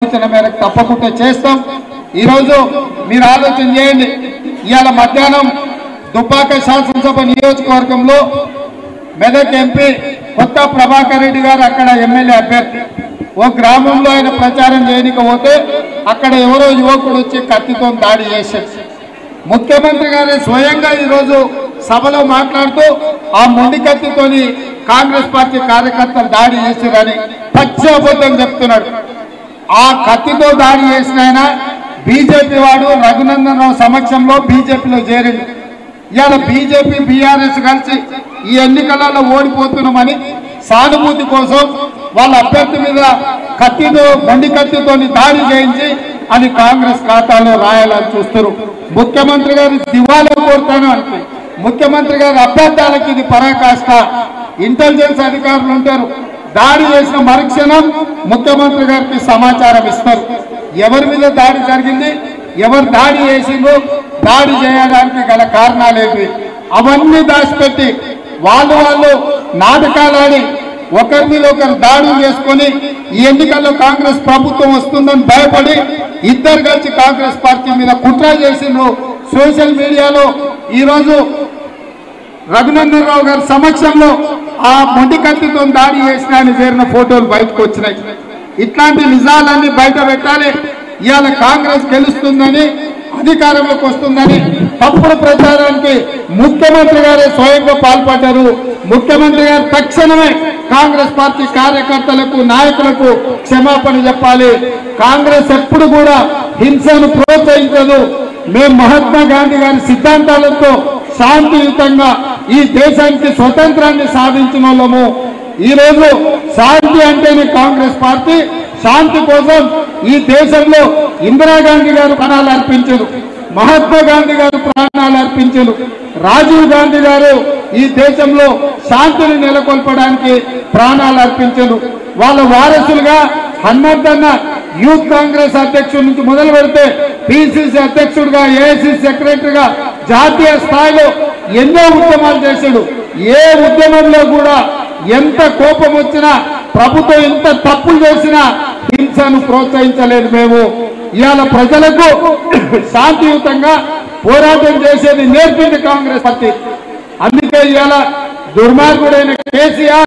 సూచన మేరకు తప్పకుండా చేస్తాం ఈరోజు మీరు ఆలోచన చేయండి ఇవాళ మధ్యాహ్నం దుబ్బాక శాసనసభ నియోజకవర్గంలో మెదక్ ఎంపీ కొత్త ప్రభాకర్ రెడ్డి గారు అక్కడ ఎమ్మెల్యే అభ్యర్థి ఓ గ్రామంలో ఆయన ప్రచారం చేయనికపోతే అక్కడ ఎవరో యువకుడు వచ్చి కత్తితో దాడి చేశాడు ముఖ్యమంత్రి గారే స్వయంగా ఈరోజు సభలో మాట్లాడుతూ ఆ మొండి కత్తితోని కాంగ్రెస్ పార్టీ కార్యకర్తలు దాడి చేశారని పచ్చి అబద్ధం చెప్తున్నాడు ఆ కత్తితో దాడి చేసిన ఆయన బీజేపీ వాడు రఘునందన్ రావు సమక్షంలో బీజేపీలో చేరింది ఇవాళ బీజేపీ బీఆర్ఎస్ కలిసి ఈ ఎన్నికలలో ఓడిపోతున్నామని సానుభూతి కోసం వాళ్ళ అభ్యర్థి మీద కత్తితో మొండి కత్తితోని దాడి చేయించి అది కాంగ్రెస్ ఖాతాలో రాయాలని చూస్తారు ముఖ్యమంత్రి గారు దివాలా కోరుతాను అంటే ముఖ్యమంత్రి గారి అభ్యర్థాలకు ఇది పరాకాష్ట ఇంటెలిజెన్స్ అధికారులు ఉంటారు దాడి చేసిన మరుక్షణం ముఖ్యమంత్రి గారికి సమాచారం ఇస్తారు ఎవరి మీద దాడి జరిగింది ఎవరు దాడి చేసిండ్రు దాడి చేయడానికి గల కారణాలేవి అవన్నీ దాచిపెట్టి వాళ్ళు వాళ్ళు నాటకాలాడి ఒకరి మీద ఒకరు దాడులు చేసుకొని ఈ ఎన్నికల్లో కాంగ్రెస్ ప్రభుత్వం వస్తుందని భయపడి ఇద్దరు కలిసి కాంగ్రెస్ పార్టీ మీద కుట్ర చేసిండ్రు సోషల్ మీడియాలో ఈరోజు రఘునందన్ రావు గారి సమక్షంలో ఆ మొండి కత్తితో దాడి చేసిన ఆయన చేరిన ఫోటోలు బయటకు వచ్చినాయి ఇట్లాంటి నిజాలన్నీ బయట పెట్టాలి ఇవాళ కాంగ్రెస్ గెలుస్తుందని అధికారంలోకి వస్తుందని తప్పుడు ప్రచారానికి ముఖ్యమంత్రి గారే స్వయంగా పాల్పడ్డారు ముఖ్యమంత్రి గారు తక్షణమే కాంగ్రెస్ పార్టీ కార్యకర్తలకు నాయకులకు క్షమాపణ చెప్పాలి కాంగ్రెస్ ఎప్పుడు కూడా హింసను ప్రోత్సహించదు మేము మహాత్మా గాంధీ గారి సిద్ధాంతాలతో శాంతియుతంగా ఈ దేశానికి స్వతంత్రాన్ని సాధించిన వాళ్ళము ఈ రోజు శాంతి అంటేనే కాంగ్రెస్ పార్టీ శాంతి కోసం ఈ దేశంలో ఇందిరాగాంధీ గారు ప్రాణాలు అర్పించారు మహాత్మా గాంధీ గారు ప్రాణాలు అర్పించారు రాజీవ్ గాంధీ గారు ఈ దేశంలో శాంతిని నెలకొల్పడానికి ప్రాణాలు అర్పించారు వాళ్ళ వారసులుగా హన్మర్దన్న యూత్ కాంగ్రెస్ అధ్యక్షుడి నుంచి మొదలు పెడితే పిసిసి అధ్యక్షుడిగా ఏఐసిసి సెక్రటరీగా జాతీయ స్థాయిలో ఎన్నో ఉద్యమాలు చేశాడు ఏ ఉద్యమంలో కూడా ఎంత కోపం వచ్చినా ప్రభుత్వం ఎంత తప్పులు చేసినా హింసను ప్రోత్సహించలేదు మేము ఇవాళ ప్రజలకు శాంతియుతంగా పోరాటం చేసేది నేర్పింది కాంగ్రెస్ పార్టీ అందుకే ఇవాళ దుర్మార్గుడైన కేసీఆర్